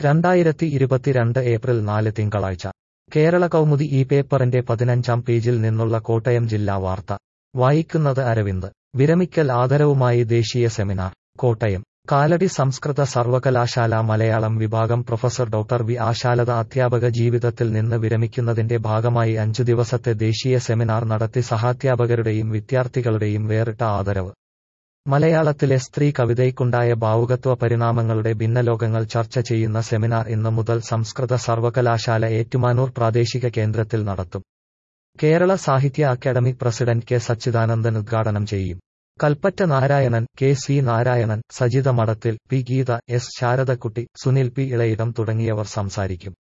രണ്ടായിരത്തി ഇരുപത്തിരണ്ട് ഏപ്രിൽ നാല് തിങ്കളാഴ്ച കേരള കൗമുദി ഈ പേപ്പറിന്റെ പതിനഞ്ചാം പേജിൽ നിന്നുള്ള കോട്ടയം ജില്ലാ വാർത്ത വായിക്കുന്നത് അരവിന്ദ് വിരമിക്കൽ ആദരവുമായി ദേശീയ സെമിനാർ കോട്ടയം കാലടി സംസ്കൃത സർവകലാശാല മലയാളം വിഭാഗം പ്രൊഫസർ ഡോക്ടർ വി ആശാലത അധ്യാപക ജീവിതത്തിൽ നിന്ന് വിരമിക്കുന്നതിന്റെ ഭാഗമായി അഞ്ചു ദിവസത്തെ ദേശീയ സെമിനാർ നടത്തി സഹാധ്യാപകരുടെയും വിദ്യാർത്ഥികളുടെയും വേറിട്ട ആദരവ് മലയാളത്തിലെ സ്ത്രീ കവിതയ്ക്കുണ്ടായ ഭാവുകത്വ പരിണാമങ്ങളുടെ ഭിന്നലോകങ്ങൾ ചർച്ച ചെയ്യുന്ന സെമിനാർ ഇന്ന് മുതൽ സംസ്കൃത സർവകലാശാല ഏറ്റുമാനൂർ പ്രാദേശിക കേന്ദ്രത്തിൽ നടത്തും കേരള സാഹിത്യ അക്കാദമി പ്രസിഡന്റ് കെ സച്ചിദാനന്ദൻ ഉദ്ഘാടനം ചെയ്യും Kalpetta Narayanan K C Narayanan Sajitha Madathil P Geetha S Sharadakutty Sunil P Ilayidam തുടങ്ങിയവർ സംസാരിക്കും